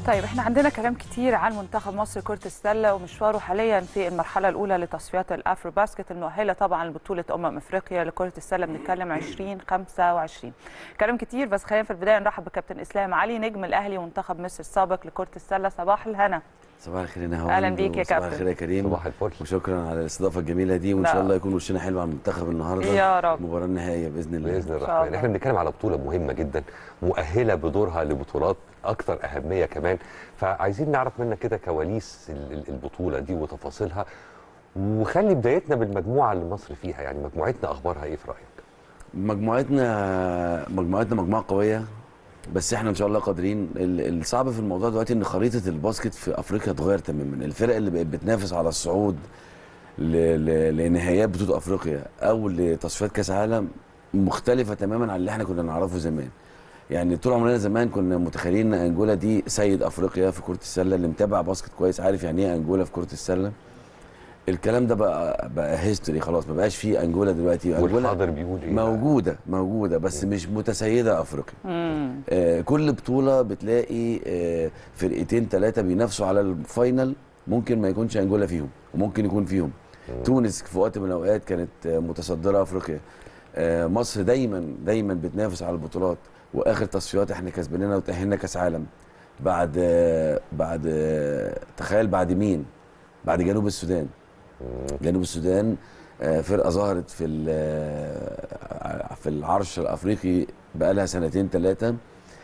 طيب احنا عندنا كلام كتير عن منتخب مصر كرة السلة ومشواره حاليا في المرحلة الأولى لتصفيات الأفرو باسكت المؤهلة طبعا لبطولة أمم أفريقيا لكرة السلة بنتكلم 2025 كلام كتير بس خلينا في البداية نرحب بكابتن إسلام علي نجم الأهلي ومنتخب مصر السابق لكرة السلة صباح الهنا صباح الخير يا نهاوند أهلاً بيك يا وصباح كابتن. الخير يا كريم صباح الفل وشكرا على الاستضافه الجميله دي وان لا. شاء الله يكون وشنا حلو على المنتخب النهارده يا رب. المباراه النهائيه باذن الله باذن شاء الرحمن الله. احنا بنتكلم على بطوله مهمه جدا مؤهله بدورها لبطولات اكثر اهميه كمان فعايزين نعرف منك كده كواليس ال- ال- البطوله دي وتفاصيلها وخلي بدايتنا بالمجموعه اللي مصر فيها يعني مجموعتنا اخبارها ايه في رايك مجموعتنا مجموعتنا مجموعه قويه بس احنا ان شاء الله قادرين ال- الصعب في الموضوع دلوقتي ان خريطه الباسكت في افريقيا اتغير تماما الفرق اللي بقت بتنافس على الصعود ل- ل- لنهائيات بطوله افريقيا او لتصفيات كاس عالم مختلفه تماما عن اللي احنا كنا نعرفه زمان يعني طول عمرنا زمان كنا متخيلين ان انجولا دي سيد افريقيا في كره السله اللي متابع باسكت كويس عارف يعني ايه انجولا في كره السله الكلام ده بقى بقى هيستوري خلاص ما بقاش فيه انجولا دلوقتي انجولا والحاضر بيقول ايه بقى؟ موجوده موجوده بس مش متسيده افريقيا مم. آه كل بطوله بتلاقي آه فرقتين ثلاثه بينافسوا على الفاينل ممكن ما يكونش انجولا فيهم وممكن يكون فيهم تونس في وقت من الاوقات كانت آه، متصدره افريقيا آه مصر دايما دايما بتنافس على البطولات واخر تصفيات احنا كسبانينها وتاهلنا كاس عالم بعد آه بعد آه تخيل بعد مين بعد جنوب السودان جنوب السودان آه، فرقه ظهرت في ال- آه، في العرش الافريقي بقالها سنتين ثلاثه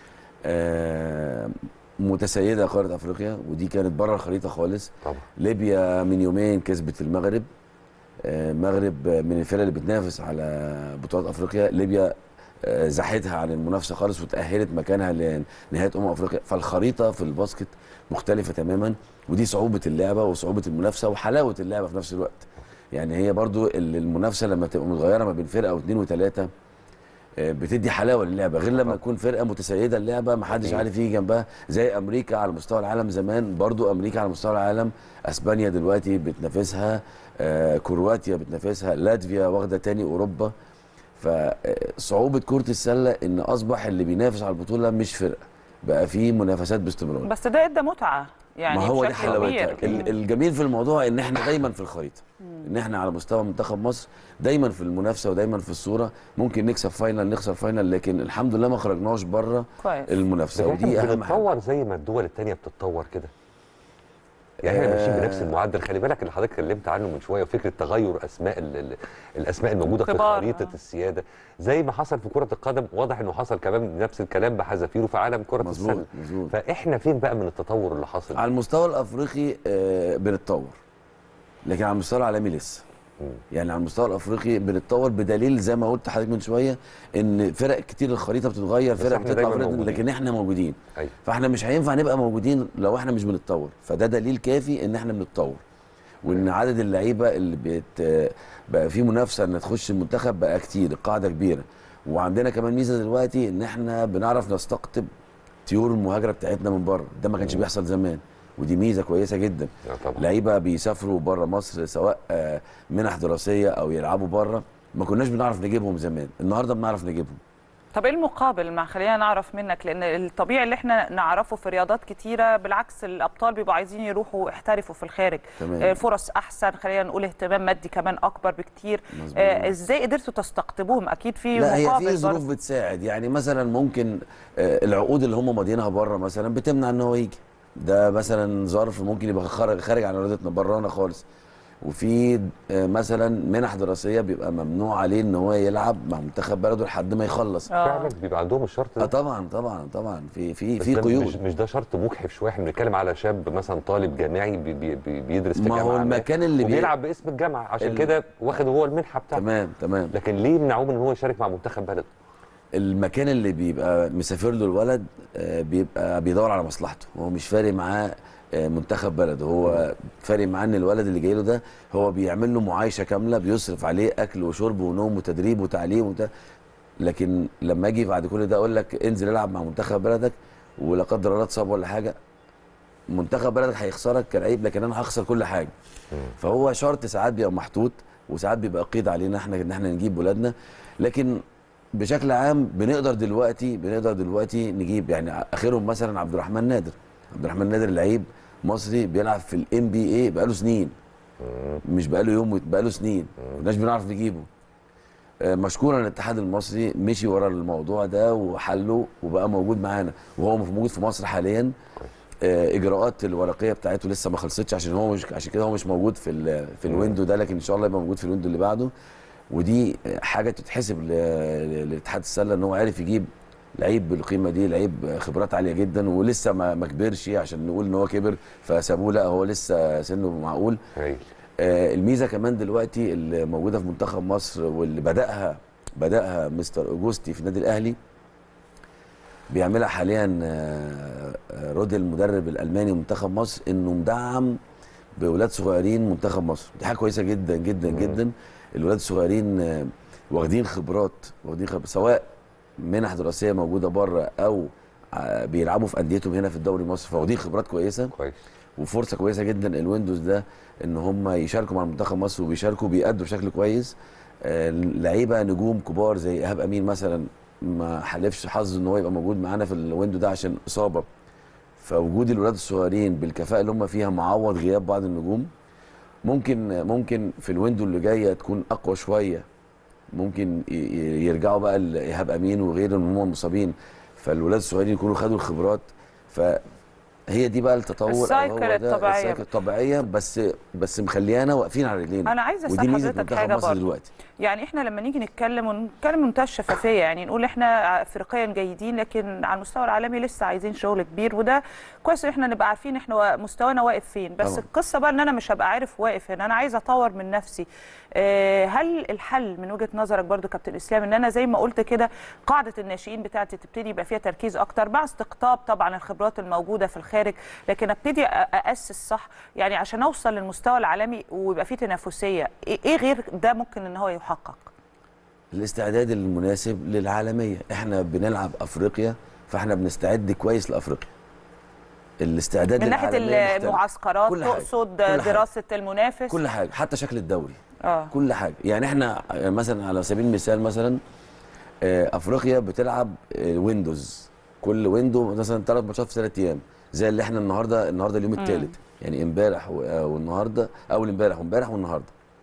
متسيده قاره افريقيا ودي كانت بره الخريطه خالص طبعا ليبيا من يومين كسبت المغرب آه، المغرب من الفرق اللي بتنافس على بطولات افريقيا ليبيا آه، زاحتها عن المنافسه خالص وتاهلت مكانها لنهايه امم افريقيا فالخريطه في الباسكت مختلفه تماما ودي صعوبه اللعبه وصعوبه المنافسه وحلاوه اللعبه في نفس الوقت يعني هي برضو ال- المنافسه لما تبقى متغيره ما بين فرقه واثنين وثلاثه آه، بتدي حلاوه للعبه غير لما تكون فرقه متسيده اللعبه ما حدش أكيد. عارف يجي جنبها زي امريكا على مستوى العالم زمان برضو امريكا على مستوى العالم اسبانيا دلوقتي بتنافسها آه، كرواتيا بتنافسها لاتفيا واخده تاني اوروبا فصعوبه كره السله ان اصبح اللي بينافس على البطوله مش فرقه بقى في منافسات باستمرار بس ده ادى متعة يعني ما هو دي بشكل حلاوتها كبير. ال- الجميل في الموضوع ان احنا دايما في الخريطه ان احنا على مستوى منتخب مصر دايما في المنافسه ودايما في الصوره ممكن نكسب فاينل نخسر فاينل لكن الحمد لله ما خرجناش بره كويس المنافسه لكن ودي احنا اهم حاجه بنتطور زي ما الدول التانية بتتطور كده يعني احنا ماشيين آه. بنفس المعدل خلي بالك اللي حضرتك اتكلمت عنه من شويه وفكره تغير اسماء ال ال الاسماء الموجوده في كبار، خريطه آه. السياده زي ما حصل في كره القدم واضح انه حصل كمان نفس الكلام بحذافيره في عالم كره مظبوط السله مظبوط فاحنا فين بقى من التطور اللي حاصل على المستوى الافريقي آه، بنتطور لكن على المستوى العالمي لسه مم. يعني على المستوى الافريقي بنتطور بدليل زي ما قلت لحضرتك من شويه ان فرق كتير الخريطه بتتغير بس فرق إحنا بتطلع دايماً فرق موجودين. لكن احنا موجودين ايوه فاحنا مش هينفع نبقى موجودين لو احنا مش بنتطور فده دليل كافي ان احنا بنتطور وان عدد اللعيبه اللي بت بقى في منافسه ان تخش المنتخب بقى كتير القاعده كبيره وعندنا كمان ميزه دلوقتي ان احنا بنعرف نستقطب طيور المهاجره بتاعتنا من بره ده ما كانش مم. بيحصل زمان ودي ميزه كويسه جدا آه طبعا لعيبه بيسافروا بره مصر سواء آه، منح دراسيه او يلعبوا بره ما كناش بنعرف نجيبهم زمان النهارده بنعرف نجيبهم طب ايه المقابل ما خلينا نعرف منك لان الطبيعي اللي احنا نعرفه في رياضات كتيره بالعكس الابطال بيبقوا عايزين يروحوا يحترفوا في الخارج تمام. آه، فرص احسن خلينا نقول اهتمام مادي كمان اكبر بكتير مظبوط. آه، ازاي قدرتوا تستقطبوهم اكيد في لا هي مقابل في ظروف برضه. بتساعد يعني مثلا ممكن آه، العقود اللي هم ماضيينها بره مثلا بتمنع ان هو يجي ده مثلا ظرف ممكن يبقى خارج خارج عن ارادتنا برانا خالص وفي آه، مثلا منح دراسيه بيبقى ممنوع عليه ان هو يلعب مع منتخب بلده لحد ما يخلص آه. فعلا بيبقى عندهم الشرط اه ده طبعا طبعا طبعا في في بس في ده مش, قيود مش ده شرط مجحف شويه احنا بنتكلم على شاب مثلا طالب جامعي بي بي بي بيدرس في ما هو جامعه ما، المكان اللي بي- وبيلعب باسم الجامعه عشان ال- كده واخد هو المنحه بتاعته تمام تمام لكن ليه يمنعوه من ان هو يشارك مع منتخب بلده المكان اللي بيبقى مسافر له الولد آه، بيبقى بيدور على مصلحته هو مش فارق معاه آه، منتخب بلده هو فارق معاه ان الولد اللي جاي له ده هو بيعمل له معايشه كامله بيصرف عليه اكل وشرب ونوم وتدريب وتعليم وبتاع لكن لما اجي بعد كل ده اقول لك انزل العب مع منتخب بلدك ولا قدر الله اتصاب ولا حاجه منتخب بلدك هيخسرك كلعيب لكن انا هخسر كل حاجه فهو شرط ساعات بيبقى محطوط وساعات بيبقى قيد علينا احنا ان احنا نجيب ولادنا لكن بشكل عام بنقدر دلوقتي بنقدر دلوقتي نجيب يعني اخرهم مثلا عبد الرحمن نادر عبد الرحمن نادر لعيب مصري بيلعب في الام بي اي بقاله سنين مش بقاله يوم بقاله سنين ما كناش بنعرف نجيبه آه، مشكورا الاتحاد المصري مشي ورا الموضوع ده وحله وبقى موجود معانا وهو موجود في مصر حاليا آه، اجراءات الورقيه بتاعته لسه ما خلصتش عشان هو مش عشان كده هو مش موجود في ال- في الويندو ده لكن ان شاء الله يبقى موجود في الويندو اللي بعده ودي آه، حاجه تتحسب ل- ل- لاتحاد السله ان هو عارف يجيب لعيب بالقيمه دي لعيب خبرات عاليه جدا ولسه ما ما كبرش عشان نقول ان هو كبر فسابوه لا هو لسه سنه معقول هايل آه، الميزه كمان دلوقتي اللي موجوده في منتخب مصر واللي بداها بداها مستر اوجوستي في النادي الاهلي بيعملها حاليا آه، آه، رودي المدرب الالماني منتخب مصر انه مدعم باولاد صغيرين منتخب مصر دي حاجه كويسه جدا جدا مم. جدا الولاد الصغيرين آه، واخدين خبرات واخدين خبرات سواء منح دراسيه موجوده بره او آه، بيلعبوا في انديتهم هنا في الدوري المصري فواخدين خبرات كويسه كويس وفرصه كويسه جدا الويندوز ده ان هم يشاركوا مع منتخب مصر وبيشاركوا بيأدوا بشكل كويس آه، لعيبه نجوم كبار زي ايهاب امين مثلا ما حلفش حظه ان هو يبقى موجود معانا في الويندو ده عشان اصابه فوجود الولاد الصغيرين بالكفاءه اللي هم فيها معوض غياب بعض النجوم ممكن ممكن في الويندو اللي جايه تكون اقوى شويه ممكن ي- ي- يرجعوا بقى لايهاب امين وغيره ان هم مصابين فالولاد الصغيرين يكونوا خدوا الخبرات فهي دي بقى التطور أو السايكل هو ده الطبيعية. السايكل الطبيعيه بس بس مخليانا واقفين على رجلينا انا عايزه ودي اسال ميزه حضرتك منتخب حاجه مصر برضه دلوقتي يعني احنا لما نيجي نتكلم ونتكلم بمنتهى الشفافيه يعني نقول احنا افريقيا جيدين لكن على المستوى العالمي لسه عايزين شغل كبير وده كويس ان احنا نبقى عارفين احنا وا- مستوانا واقف فين بس طبعا. القصه بقى ان انا مش هبقى عارف واقف هنا انا عايزه اطور من نفسي آه، هل الحل من وجهه نظرك برضو كابتن اسلام ان انا زي ما قلت كده قاعده الناشئين بتاعتي تبتدي يبقى فيها تركيز اكتر مع استقطاب طبعا الخبرات الموجوده في الخارج لكن ابتدي أ- اسس صح يعني عشان اوصل للمستوى العالمي ويبقى فيه تنافسيه ايه إيه غير ده ممكن ان هو يحقق الاستعداد المناسب للعالميه احنا بنلعب افريقيا فاحنا بنستعد كويس لافريقيا الاستعداد من ناحيه للعالمية مختلف. المعسكرات كل حاجة. تقصد كل حاجة. دراسه المنافس كل حاجه حتى شكل الدوري اه كل حاجه يعني احنا مثلا على سبيل المثال مثلا آه، افريقيا بتلعب آه، ويندوز كل ويندو مثلا ثلاث ماتشات في ثلاث ايام زي اللي احنا النهارده النهارده اليوم الثالث يعني امبارح و- آه، والنهارده اول امبارح وامبارح والنهارده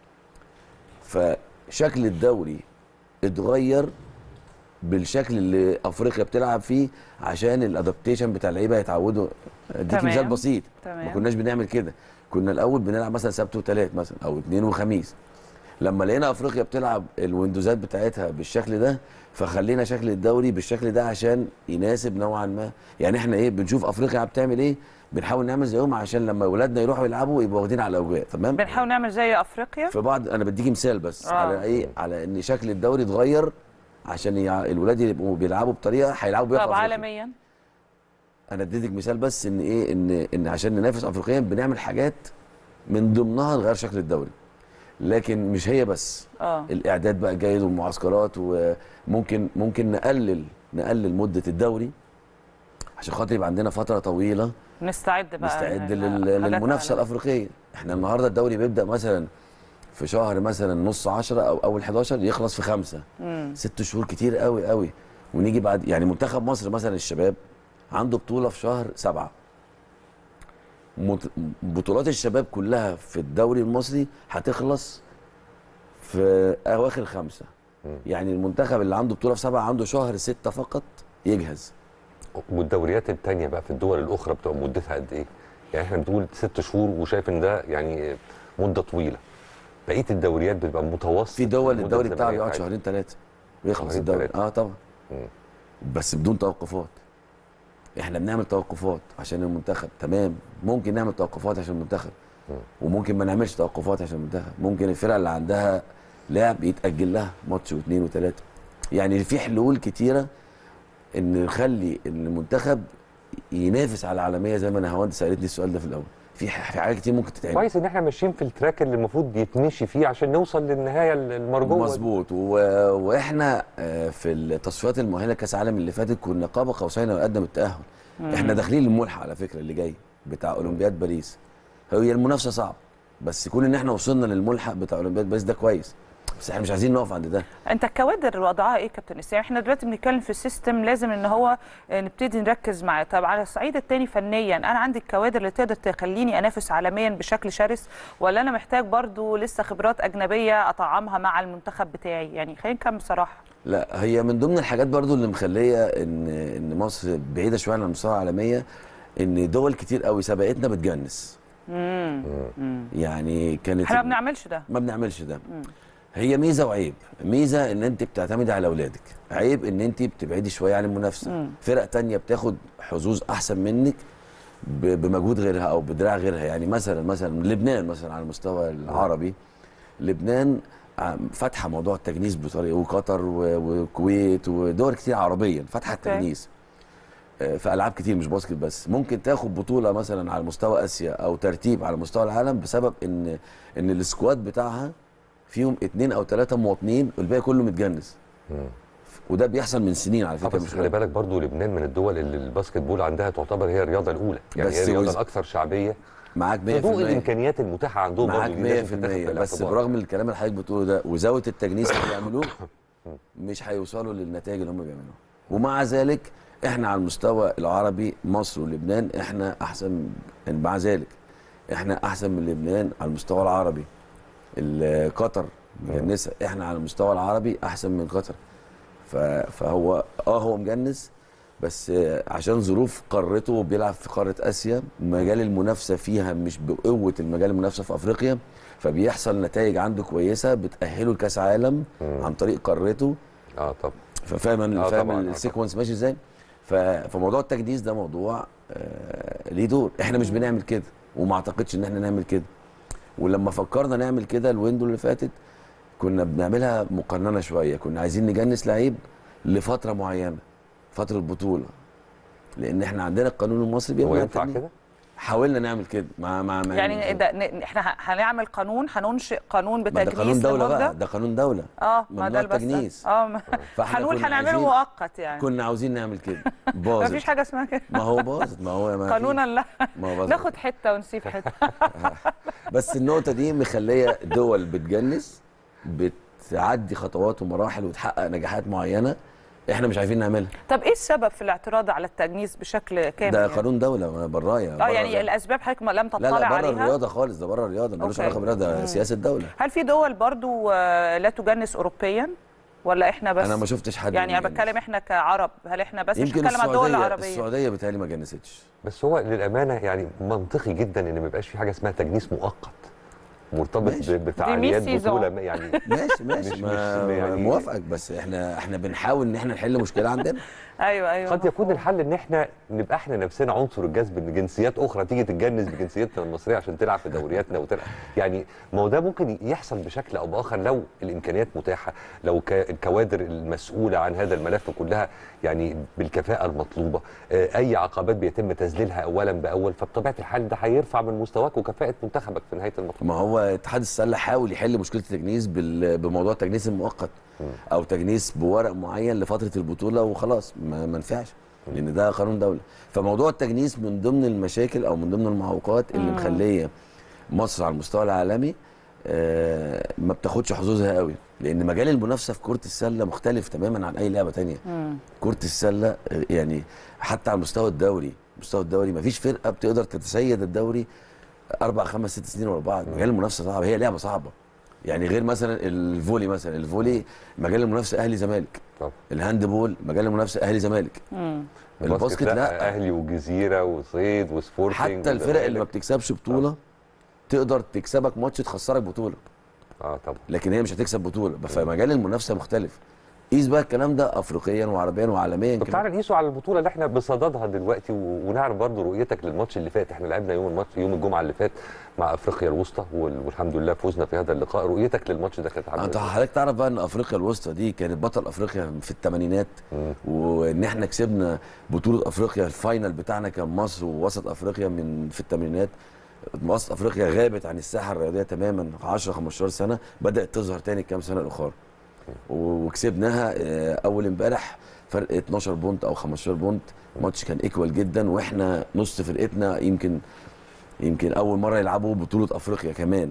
فشكل الدوري اتغير بالشكل اللي افريقيا بتلعب فيه عشان الادابتيشن بتاع اللعيبه يتعودوا اديك تمام. مثال بسيط تمام. ما كناش بنعمل كده كنا الاول بنلعب مثلا سبت وثلاث مثلا او اثنين وخميس لما لقينا افريقيا بتلعب الويندوزات بتاعتها بالشكل ده فخلينا شكل الدوري بالشكل ده عشان يناسب نوعا ما يعني احنا ايه بنشوف افريقيا بتعمل ايه بنحاول نعمل زيهم عشان لما اولادنا يروحوا يلعبوا يبقوا واخدين على الاوجاع تمام بنحاول نعمل زي افريقيا في بعض انا بديكي مثال بس آه. آه. على ايه على ان شكل الدوري اتغير عشان يع... الولاد يبقوا بيلعبوا بطريقه هيلعبوا بيها في طب أفريقيا. عالميا انا اديتك مثال بس ان ايه ان ان عشان ننافس افريقيا بنعمل حاجات من ضمنها نغير شكل الدوري لكن مش هي بس اه الاعداد بقى جيد والمعسكرات وممكن ممكن نقلل نقلل مده الدوري عشان خاطر يبقى عندنا فتره طويله نستعد بقى نستعد لل- لل- حاجات للمنافسه عالمية. الافريقيه احنا النهارده الدوري بيبدا مثلا في شهر مثلا نص 10 او اول 11 يخلص في خمسة مم. ست شهور كتير قوي قوي ونيجي بعد يعني منتخب مصر مثلا الشباب عنده بطوله في شهر سبعة مت- بطولات الشباب كلها في الدوري المصري هتخلص في اواخر خمسة مم. يعني المنتخب اللي عنده بطوله في سبعة عنده شهر ستة فقط يجهز والدوريات التانية بقى في الدول الأخرى بتبقى مدتها قد إيه؟ يعني إحنا بنقول ست شهور وشايف إن ده يعني مدة طويلة. بقية الدوريات بتبقى متوسط في دول المدة الدوري بتاعه الزمنية بيقعد بتاعتها. شهرين ثلاثه ويخلص شهرين الدوري تلاتة. اه طبعا مم. بس بدون توقفات احنا بنعمل توقفات عشان المنتخب تمام ممكن نعمل توقفات عشان المنتخب مم. وممكن ما نعملش توقفات عشان المنتخب ممكن الفرقه اللي عندها لعب يتاجل لها ماتش واثنين وثلاثه يعني في حلول كتيره ان نخلي المنتخب ينافس على العالميه زي ما انا هوند سالتني السؤال ده في الاول في ح- في حاجات كتير ممكن تتعمل كويس إن إحنا ماشيين في التراك اللي المفروض يتمشي فيه عشان نوصل للنهاية المرجوة دي. مظبوط و... واحنا آه، في التصفيات المؤهله لكاس العالم اللي فاتت كنا قاب قوسين او ادنى من التاهل احنا داخلين الملحق على فكره اللي جاي بتاع اولمبياد باريس هي المنافسه صعب بس كون ان احنا وصلنا للملحق بتاع اولمبياد باريس ده كويس بس احنا مش عايزين نقف عند ده انت الكوادر وضعها ايه كابتن اسلام احنا دلوقتي بنتكلم في السيستم لازم ان هو آه، نبتدي نركز معاه طب على الصعيد الثاني فنيا انا عندي الكوادر اللي تقدر تخليني انافس عالميا بشكل شرس ولا انا محتاج برضو لسه خبرات اجنبيه اطعمها مع المنتخب بتاعي يعني خلينا نكمل بصراحه لا هي من ضمن الحاجات برضو اللي مخليه ان ان مصر بعيده شويه عن المستوى العالميه ان دول كتير قوي سبقتنا بتجنس يعني كانت احنا ما بنعملش ده ما بنعملش ده هي ميزه وعيب ميزه ان انت بتعتمدي على اولادك عيب ان انت بتبعدي شويه عن المنافسه فرق تانية بتاخد حظوظ احسن منك ب- بمجهود غيرها او بدراع غيرها يعني مثلا مثلا لبنان مثلا على المستوى العربي لبنان عم- فاتحه موضوع التجنيس بطريقه وقطر و- والكويت ودول كتير عربيا فاتحه أوكي. التجنيس آه، في العاب كتير مش باسكت بس ممكن تاخد بطوله مثلا على مستوى اسيا او ترتيب على مستوى العالم بسبب ان ان السكواد بتاعها فيهم اتنين او ثلاثه مواطنين والباقي كله متجنس وده بيحصل من سنين على آه، فكره بس مش خلي بالك برضو لبنان من الدول اللي الباسكت بول عندها تعتبر هي الرياضه الاولى يعني بس هي الرياضه وز- الاكثر شعبيه معاك 100% في ضوء الامكانيات المتاحه عندهم معاك برضو دي لازم 100% تتاخد بس بالاعتبار. برغم الكلام اللي حضرتك بتقوله ده وزاويه التجنيس اللي بيعملوه مش هيوصلوا للنتائج اللي هم بيعملوها ومع ذلك احنا على المستوى العربي مصر ولبنان احنا احسن يعني مع ذلك احنا احسن من لبنان على المستوى العربي ال- قطر مجنسه احنا على المستوى العربي احسن من قطر ف- فهو اه هو مجنس بس آه، عشان ظروف قارته بيلعب في قاره اسيا مجال المنافسه فيها مش بقوه المجال المنافسه في افريقيا فبيحصل نتائج عنده كويسه بتاهله لكاس عالم عن طريق قارته اه طب ففاهم آه أنا- فاهم طبعاً، آه السيكونس ماشي ازاي ف- فموضوع التجديس ده موضوع آه ليه دور احنا مش بنعمل كده وما اعتقدش ان احنا نعمل كده ولما فكرنا نعمل كده الويندو اللي فاتت كنا بنعملها مقننه شويه كنا عايزين نجنس لعيب لفتره معينه فتره بطوله لان احنا عندنا القانون المصري هو بيمنع ينفع التجنيس. كده؟ حاولنا نعمل كده مع مع مع يعني ده ن- احنا ه- هنعمل قانون هننشئ قانون ما ده بتجنيس قانون دوله لمدة؟ بقى ده قانون دوله اه ما ممنوع ده اللي بس التجنيس. اه ما- فاحنا هنقول كنا هنعمله عايزين- مؤقت يعني كنا عاوزين نعمل كده ما باظت فيش حاجه اسمها كده ما هو باظت ما هو ما في- قانونا لا ما هو باظت. ناخد حته ونسيب حته بس النقطه دي مخليه دول بتجنس بتعدي خطوات ومراحل وتحقق نجاحات معينه احنا مش عارفين نعملها طب ايه السبب في الاعتراض على التجنيس بشكل كامل ده يعني؟ قانون دوله ما برايا اه يعني الاسباب حضرتك ما لم لا تطلع لا بره عليها الرياضه خالص ده بره الرياضه ملوش أوكي. علاقه بالرياضه ده سياسه دوله هل في دول برضو آه، لا تجنس اوروبيا ولا احنا بس انا ما شفتش حد يعني انا بيجنس. بتكلم احنا كعرب هل احنا بس مش يمكن بتكلم على الدول السعوديه العربيه السعوديه بتهيألي ما جنستش بس هو للامانه يعني منطقي جدا ان ما يبقاش في حاجه اسمها تجنيس مؤقت مرتبط ماشي. ب- بفعاليات دي ميس بطوله سيزون. ما- يعني ماشي ماشي مش- ما مش يعني- موافقك بس احنا احنا بنحاول ان احنا نحل مشكله عندنا ايوه ايوه قد يكون الحل ان احنا نبقى احنا نفسنا عنصر الجذب ان جنسيات اخرى تيجي تتجنس بجنسيتنا المصريه عشان تلعب في دورياتنا وتلعب يعني ما هو ده ممكن يحصل بشكل او باخر لو الامكانيات متاحه لو ك- الكوادر المسؤوله عن هذا الملف كلها يعني بالكفاءه المطلوبه آه، اي عقبات بيتم تذليلها اولا باول فبطبيعه الحال ده هيرفع من مستواك وكفاءه منتخبك في نهايه المطاف ما هو اتحاد السله حاول يحل مشكله التجنيس بال- بموضوع التجنيس المؤقت او تجنيس بورق معين لفتره البطوله وخلاص ما ما نفعش لان ده قانون دوله فموضوع التجنيس من ضمن المشاكل او من ضمن المعوقات اللي مخليه مصر على المستوى العالمي آه، ما بتاخدش حظوظها قوي لان مجال المنافسه في كره السله مختلف تماما عن اي لعبه تانية كره السله آه، يعني حتى على المستوى الدوري المستوى الدوري ما فيش فرقه بتقدر تتسيد الدوري اربع خمس ست سنين ورا بعض مجال المنافسه صعب هي لعبه صعبه يعني غير مثلا الفولي مثلا الفولي مجال المنافسه اهلي زمالك طب الهاند بول مجال المنافسه اهلي زمالك الباسكت لا اهلي وجزيره وصيد وسبورتنج حتى الفرق اللي ما وزمالك. بتكسبش بطوله تقدر تكسبك ماتش تخسرك بطوله اه طبعا لكن هي مش هتكسب بطوله فمجال المنافسه مختلف قيس بقى الكلام ده افريقيا وعربيا وعالميا طب كمان. تعالى نقيسه على البطوله اللي احنا بصددها دلوقتي و- ونعرف برضو رؤيتك للماتش اللي فات احنا لعبنا يوم الماتش يوم الجمعه اللي فات مع افريقيا الوسطى وال- والحمد لله فوزنا في هذا اللقاء رؤيتك للماتش ده كانت عامله انت إزاي؟ حضرتك تعرف بقى ان افريقيا الوسطى دي كانت بطل افريقيا في الثمانينات وان احنا كسبنا بطوله افريقيا الفاينل بتاعنا كان مصر ووسط افريقيا من في الثمانينات وسط افريقيا غابت عن الساحه الرياضيه تماما 10 15 سنه بدات تظهر تاني كام سنه الاخر وكسبناها آه، اول امبارح فرق 12 بونت او 15 بونت الماتش كان ايكوال جدا واحنا نص فرقتنا يمكن يمكن اول مره يلعبوا بطوله افريقيا كمان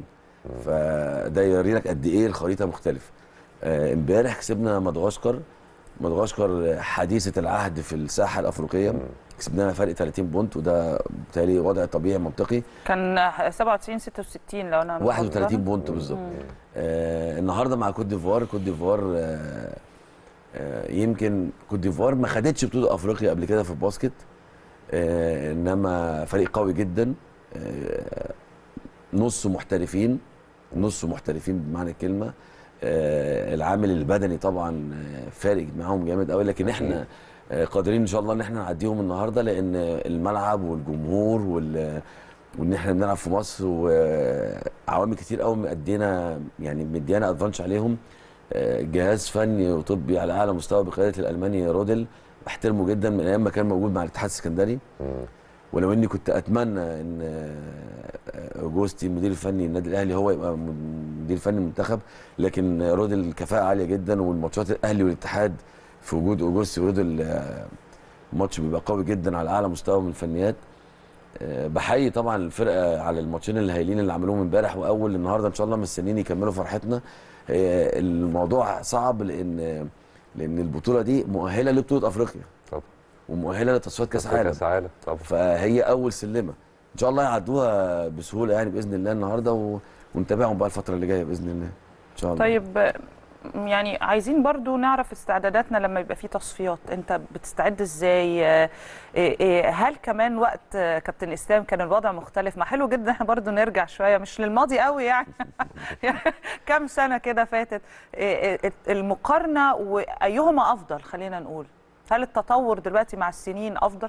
فده يوريلك قد ايه الخريطه مختلفه آه، امبارح كسبنا مدغشقر مدغشقر حديثه العهد في الساحه الافريقيه كسبناها فرق 30 بونت وده بالتالي وضع طبيعي منطقي كان 97 66 لو انا 31 متذكرة. بونت بالظبط آه النهارده مع كوت ديفوار كوت ديفوار آه آه يمكن كوت ديفوار ما خدتش بطوله افريقيا قبل كده في الباسكت آه انما فريق قوي جدا آه نص محترفين نص محترفين بمعنى الكلمه آه العامل البدني طبعا آه، فارق معاهم جامد قوي لكن احنا آه، قادرين ان شاء الله ان احنا نعديهم النهارده لان الملعب والجمهور وال وان احنا بنلعب في مصر وعوامل كتير قوي مدينا يعني مديانا ادفانش عليهم آه، جهاز فني وطبي على اعلى مستوى بقياده الالماني رودل بحترمه جدا من ايام ما كان موجود مع الاتحاد السكندري ولو اني كنت اتمنى ان آه، اوجوستي المدير الفني النادي الاهلي هو يبقى م- مدير فني المنتخب لكن رودل كفاءه عاليه جدا والماتشات الاهلي والاتحاد في وجود اوجوستي ورودل آه، الماتش بيبقى قوي جدا على اعلى مستوى من الفنيات آه، بحيي طبعا الفرقه على الماتشين الهايلين اللي عملوهم امبارح واول النهارده ان شاء الله مستنيين يكملوا فرحتنا آه، الموضوع صعب لان لان البطوله دي مؤهله لبطوله افريقيا طب ومؤهله لتصفيات كاس عالم كاس عالم طب فهي اول سلمه ان شاء الله يعدوها بسهوله يعني باذن الله النهارده و... ونتابعهم بقى الفتره اللي جايه باذن الله ان شاء الله طيب آه، يعني عايزين برضو نعرف استعداداتنا لما يبقى في تصفيات انت بتستعد ازاي آه، إيه- إيه، هل كمان وقت آه، كابتن اسلام كان الوضع مختلف ما حلو جدا احنا برضو نرجع شويه مش للماضي قوي يعني كام سنه كده فاتت إيه، إيه، المقارنه وايهما افضل خلينا نقول هل التطور دلوقتي مع السنين افضل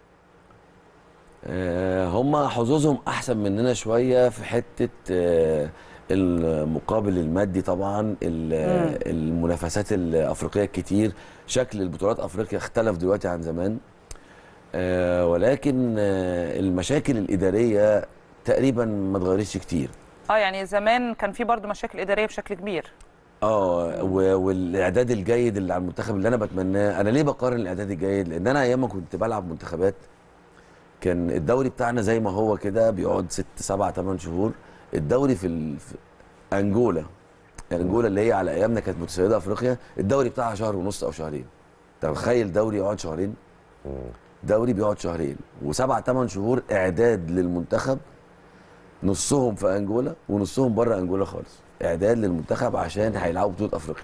آه، هم حظوظهم احسن مننا شويه في حته آه، المقابل المادي طبعا ال- مم. المنافسات الافريقيه الكتير شكل البطولات افريقيا اختلف دلوقتي عن زمان آه، ولكن آه، المشاكل الاداريه تقريبا ما اتغيرتش كتير اه يعني زمان كان في برضو مشاكل اداريه بشكل كبير اه و- والاعداد الجيد اللي على المنتخب اللي انا بتمناه انا ليه بقارن الاعداد الجيد لان انا ايام ما كنت بلعب منتخبات كان الدوري بتاعنا زي ما هو كده بيقعد ست سبع ثمان شهور الدوري في, ال... في انجولا انجولا اللي هي على ايامنا كانت متسيده افريقيا الدوري بتاعها شهر ونص او شهرين تخيل دوري يقعد شهرين دوري بيقعد شهرين وسبع ثمان شهور اعداد للمنتخب نصهم في انجولا ونصهم بره انجولا خالص اعداد للمنتخب عشان هيلعبوا بطوله افريقيا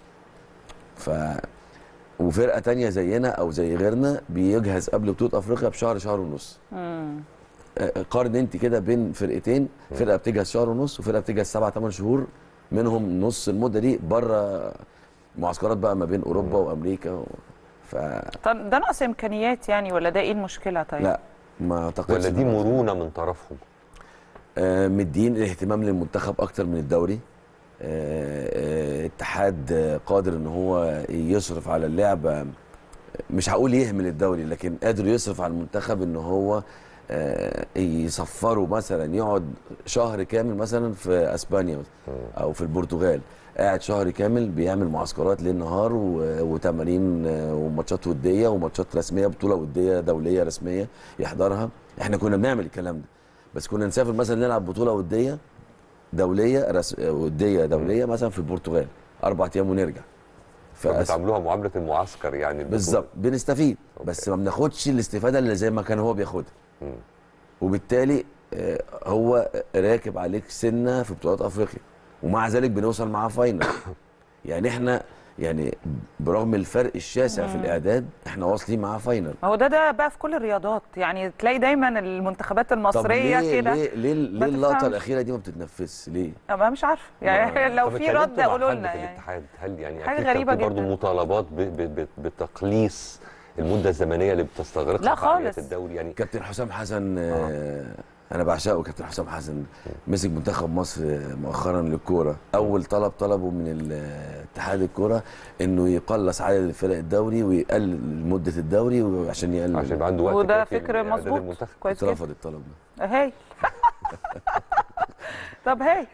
ف وفرقه تانية زينا او زي غيرنا بيجهز قبل بطوله افريقيا بشهر شهر ونص مم. آه، قارن انت كده بين فرقتين فرقه بتجهز شهر ونص وفرقه بتجهز سبع ثمان شهور منهم نص المده دي بره معسكرات بقى ما بين اوروبا وامريكا و... ف طب ده نقص امكانيات يعني ولا ده ايه المشكله طيب لا ما اعتقدش ولا دي إن- مرونه من طرفهم آه، مدين الاهتمام للمنتخب اكتر من الدوري آه، آه، اتحاد آه، قادر ان هو يصرف على اللعبه مش هقول يهمل الدوري لكن قادر يصرف على المنتخب ان هو آه، يصفره مثلا يقعد شهر كامل مثلا في اسبانيا مثلاً او في البرتغال قاعد شهر كامل بيعمل معسكرات ليل نهار و- وتمارين آه، وماتشات وديه وماتشات رسميه بطوله وديه دوليه رسميه يحضرها احنا كنا بنعمل الكلام ده بس كنا نسافر مثلا نلعب بطوله وديه دوليه رس... وديه دوليه مثلا في البرتغال اربع ايام ونرجع فأس- فبتعاملوها معامله المعسكر يعني البطولة. بالظبط بنستفيد أوكي. بس ما بناخدش الاستفاده اللي زي ما كان هو بياخدها مم. وبالتالي آه، هو راكب عليك سنه في بطولات افريقيا ومع ذلك بنوصل معاه فاينل يعني احنا يعني برغم الفرق الشاسع في الاعداد احنا واصلين معاه فاينل ما هو ده ده بقى في كل الرياضات يعني تلاقي دايما المنتخبات طب المصريه ليه كده ليه ليه, ما ليه اللقطه تفهمش. الاخيره دي ما بتتنفذش ليه أنا مش عارفه يعني لو طب في اتكلمتوا رد مع قولوا حد لنا في يعني الاتحاد هل يعني حاجة اكيد غريبة كان في برضه جدا. مطالبات ب- ب- ب- بتقليص المده الزمنيه اللي بتستغرقها لا فعاليات خالص. الدوري يعني كابتن حسام حسن آه انا بعشقه كابتن حسام حسن مسك منتخب مصر مؤخرا للكوره اول طلب طلبه من ال- اتحاد الكوره انه يقلص عدد الفرق الدوري ويقلل مده الدوري عشان يقلل عشان يبقى عنده وقت وده كافي فكر لإعداد مظبوط المنتخب. كويس جدا اترفض الطلب ده هاي طب هاي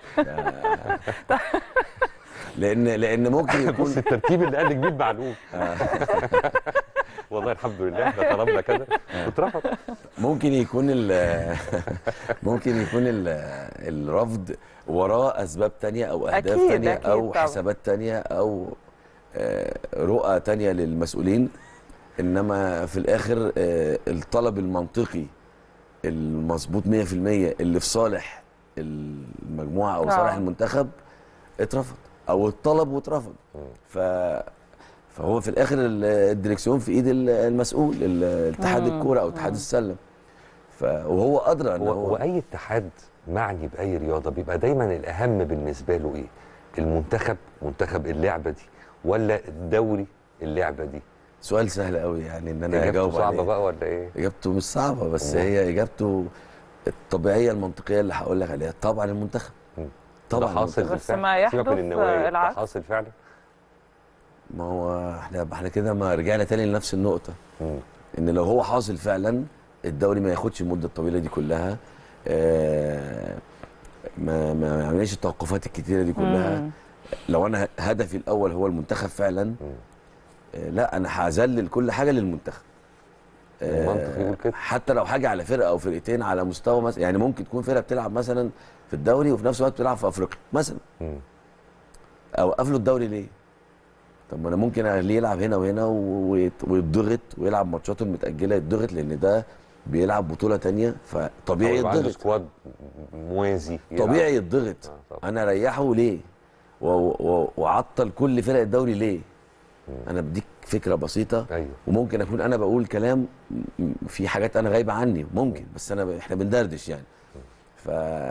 لان لان ممكن بص يكون الترتيب اللي قال جديد معلوم والله الحمد لله احنا طلبنا كده واترفض ممكن يكون ال ممكن يكون ال الرفض وراه اسباب تانية او اهداف أكيد، تانية أكيد او طبعا. حسابات تانية او آه، رؤى تانية للمسؤولين انما في الاخر آه، الطلب المنطقي المظبوط 100% اللي في صالح المجموعه او آه. صالح المنتخب اترفض او اتطلب واترفض ف فهو في الاخر ال- الدريكسيون في ايد ال- المسؤول ال- اتحاد مم. الكوره او اتحاد السله ف وهو ادرى ان هو, هو هو اي اتحاد معني باي رياضه بيبقى دايما الاهم بالنسبه له ايه المنتخب منتخب اللعبه دي ولا الدوري اللعبه دي سؤال سهل قوي يعني ان انا اجابته اجاوب صعبه عليه بقى ولا ايه اجابته مش صعبه بس أمال؟ هي اجابته الطبيعيه المنطقيه اللي هقول لك عليها طبعا المنتخب مم. طبعا ده حاصل المنتخب. بس بالفعل. ما سيبك يحدث من النوايا ده العكس. حاصل فعلا ما هو احنا احنا كده ما رجعنا تاني لنفس النقطه مم. ان لو هو حاصل فعلا الدوري ما ياخدش المده الطويله دي كلها آه، ما ما يعملش التوقفات الكتيره دي كلها مم. لو انا هدفي الاول هو المنتخب فعلا آه، لا انا هذلل كل حاجه للمنتخب آه، المنطق يقول كده. حتى لو حاجه على فرقه او فرقتين على مستوى مثلا يعني ممكن تكون فرقه بتلعب مثلا في الدوري وفي نفس الوقت بتلعب في افريقيا مثلا مم. اوقف له الدوري ليه؟ طب ما انا ممكن اخليه يلعب هنا وهنا و- ويت- ويتضغط ويلعب ماتشاته المتاجله يتضغط لان ده بيلعب بطوله تانية فطبيعي أو يبقى عنده يتضغط سكواد موازي يلعب. طبيعي يتضغط آه، طبعا. انا اريحه ليه؟ و- و- واعطل كل فرق الدوري ليه؟ انا بديك فكره بسيطه ايوه وممكن اكون انا بقول كلام م- م- في حاجات انا غايبه عني ممكن بس انا ب... احنا بندردش يعني ف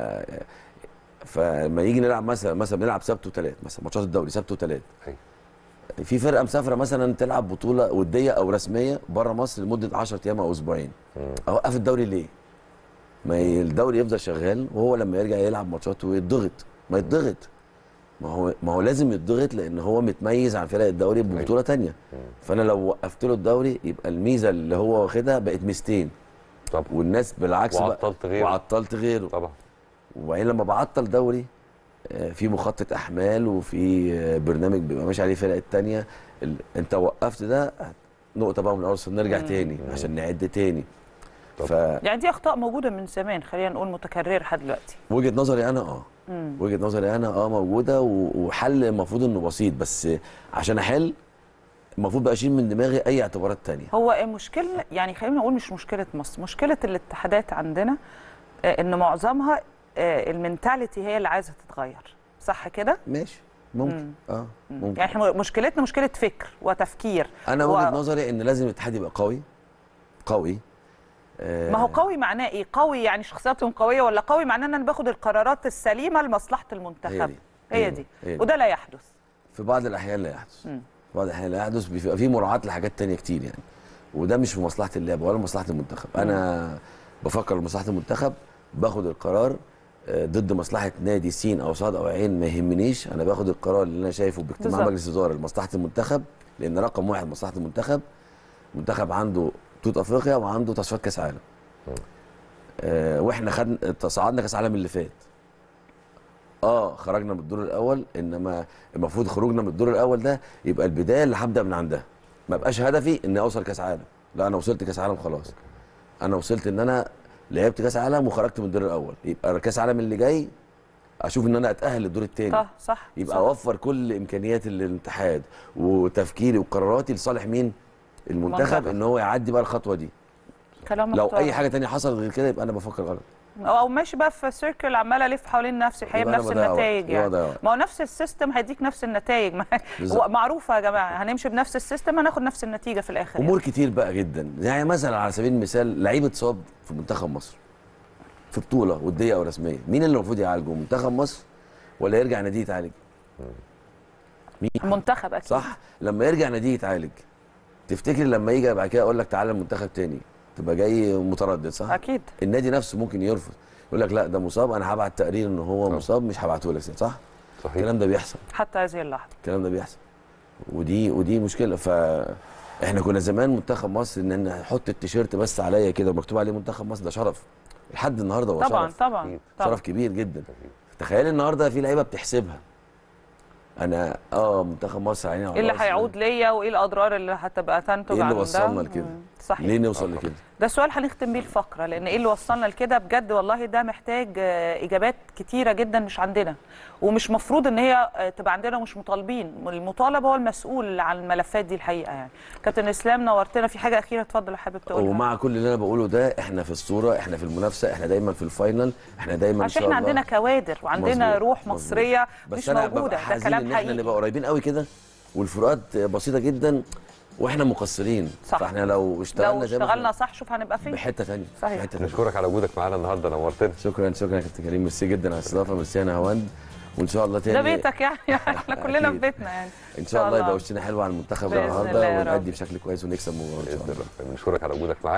فلما يجي نلعب مثلا مثلا بنلعب سبت وثلاث مثلا ماتشات الدوري سبت وثلاث أيوة. في فرقه مسافره مثلا تلعب بطوله وديه او رسميه بره مصر لمده 10 ايام او اسبوعين مم. اوقف الدوري ليه؟ ما ي- الدوري يفضل شغال وهو لما يرجع يلعب ماتشاته يتضغط ما يتضغط ما هو ما هو لازم يتضغط لان هو متميز عن فرق الدوري ببطوله تانية فانا لو وقفت له الدوري يبقى الميزه اللي هو واخدها بقت ميزتين طبعا والناس بالعكس بقى- وعطلت غيره. وعطلت غيره طبعا وبعدين لما بعطل دوري آه، في مخطط احمال وفي آه، برنامج بيبقى ماشي عليه فرق التانية ال... انت وقفت ده نقطه بقى من الاول نرجع تاني عشان نعد تاني طب. فوجهه يعني دي اخطاء موجوده من زمان خلينا نقول متكرره لحد دلوقتي نظري انا اه وجهه نظري انا اه موجوده و... وحل المفروض انه بسيط بس عشان احل المفروض بقى اشيل من دماغي اي اعتبارات تانية هو المشكله يعني خلينا نقول مش مشكله مصر مشكله الاتحادات عندنا آه، ان معظمها آه، المنتاليتي هي اللي عايزه تتغير صح كده ماشي ممكن اه ممكن يعني احنا مشكلتنا مشكله فكر وتفكير انا و- وجهه نظري ان لازم الاتحاد يبقى قوي قوي آه ما هو قوي معناه ايه قوي يعني شخصياتهم قويه ولا قوي معناه ان انا باخد القرارات السليمه لمصلحه المنتخب هي دي. هي هي دي دي. هي دي. وده لا يحدث في بعض الاحيان لا يحدث مم. في بعض الاحيان لا يحدث بيبقى في مراعاه لحاجات تانية كتير يعني وده مش في مصلحه اللعبه ولا مصلحه المنتخب انا بفكر لمصلحه المنتخب باخد القرار آه، ضد مصلحه نادي س او صاد او عين ما يهمنيش انا باخد القرار اللي انا شايفه باجتماع بالظبط. مجلس اداره لمصلحه المنتخب لان رقم واحد مصلحه المنتخب المنتخب عنده بطوله افريقيا وعنده تصفيات كاس عالم آه واحنا خدنا صعدنا كاس عالم اللي فات اه خرجنا من الدور الاول انما المفروض خروجنا من الدور الاول ده يبقى البدايه اللي هبدا من عندها ما بقاش هدفي اني اوصل كاس عالم لا انا وصلت كاس عالم خلاص انا وصلت ان انا لعبت كاس عالم وخرجت من الدور الاول يبقى كاس عالم اللي جاي اشوف ان انا اتاهل للدور الثاني صح صح يبقى صح. اوفر كل امكانيات الاتحاد وتفكيري وقراراتي لصالح مين المنتخب المنتخب. ان هو يعدي بقى الخطوه دي كلام لو محترم. اي حاجه تانية حصلت غير كده يبقى انا بفكر غلط او أو ماشي بقى في سيركل عمال الف حوالين نفسي الحقيقه يبقى أنا بنفس بضيع وقت. النتائج يبقى بضيع يعني وقت. ما هو نفس السيستم هيديك نفس النتائج ما بالظبط. هو معروفه يا جماعه هنمشي بنفس السيستم هناخد نفس النتيجه في الاخر امور كتير بقى جدا يعني مثلا على سبيل المثال لعيب اتصاب في منتخب مصر في بطوله وديه او رسميه مين اللي المفروض يعالجه منتخب مصر ولا يرجع ناديه يتعالج مين يعني. المنتخب اكيد صح لما يرجع ناديه يتعالج تفتكر لما يجي بعد كده اقول لك تعالى المنتخب تاني تبقى جاي متردد صح اكيد النادي نفسه ممكن يرفض يقول لك لا ده مصاب انا هبعت تقرير ان هو صح. مصاب مش هبعته لك صح صحيح الكلام ده بيحصل حتى هذه اللحظه الكلام ده بيحصل ودي ودي مشكله ف احنا كنا زمان منتخب مصر ان انا احط التيشيرت بس عليا كده ومكتوب عليه منتخب مصر ده شرف لحد النهارده هو طبعا شرف طبعا أكيد. طبعا شرف كبير جدا تخيل النهارده في لعيبه بتحسبها انا اه منتخب مصر عيني على ايه اللي راسي. هيعود ليا وايه الاضرار اللي هتبقى تنتج ايه اللي عن ده؟ وصلنا لكده؟ مم. صحيح ليه نوصل لكده ده سؤال هنختم بيه الفقره لان ايه اللي وصلنا لكده بجد والله ده محتاج آه، اجابات كتيره جدا مش عندنا ومش مفروض ان هي آه، تبقى عندنا ومش مطالبين المطالب هو المسؤول عن الملفات دي الحقيقه يعني كابتن اسلام نورتنا في حاجه اخيره اتفضل لو حابب تقولها ومع كل اللي انا بقوله ده احنا في الصوره احنا في المنافسه احنا دايما في الفاينل احنا دايما ان عشان شاء احنا الله عندنا كوادر وعندنا مظبوط، روح مظبوط. مصريه بس مش انا موجوده ببقى ده حزين كلام ان احنا نبقى حقيقي قريبين قوي كده والفروقات بسيطه جدا واحنا مقصرين صح. فاحنا لو اشتغلنا لو زي ما اشتغلنا احنا صح شوف هنبقى فين بحته ثانيه صحيح. بحته ثانيه نشكرك على وجودك معانا النهارده نورتنا شكرا شكرا يا كابتن كريم ميرسي جدا على الاستضافه ميرسي يا نهاوند وان شاء الله تاني ده بيتك يعني احنا كلنا في أكيد. بيتنا يعني ان شاء الله يبقى وشنا حلو على المنتخب بإذن الله النهارده يا رب. ونأدي بشكل كويس ونكسب مباراه ان شاء باذن الله الله نشكرك على وجودك معانا